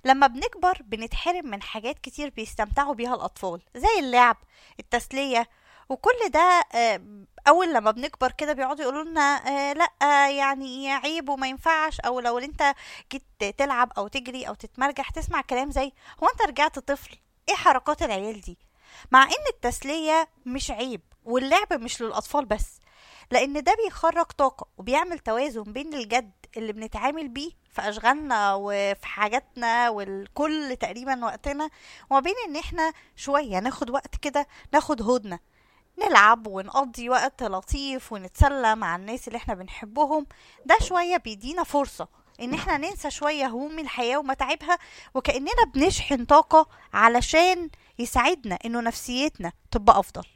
لما بنكبر بنتحرم من حاجات كتير بيستمتعوا بيها الأطفال زي اللعب التسلية وكل ده آه، أول لما بنكبر كده بيقعدوا يقولوا لنا آه، لأ يعني عيب وما ينفعش أو لو أنت جيت تلعب أو تجري أو تتمرجح تسمع كلام زي هو أنت رجعت طفل إيه حركات العيال دي مع إن التسلية مش عيب واللعب مش للأطفال بس لأن ده بيخرج طاقة وبيعمل توازن بين الجد اللي بنتعامل بيه في أشغالنا وفي حاجاتنا والكل تقريبا وقتنا وما بين إن إحنا شوية ناخد وقت كده ناخد هدنة نلعب ونقضي وقت لطيف ونتسلى مع الناس اللي احنا بنحبهم ده شوية بيدينا فرصة ان احنا ننسى شوية هموم الحياة ومتاعبها وكأننا بنشحن طاقة علشان يساعدنا انه نفسيتنا تبقى افضل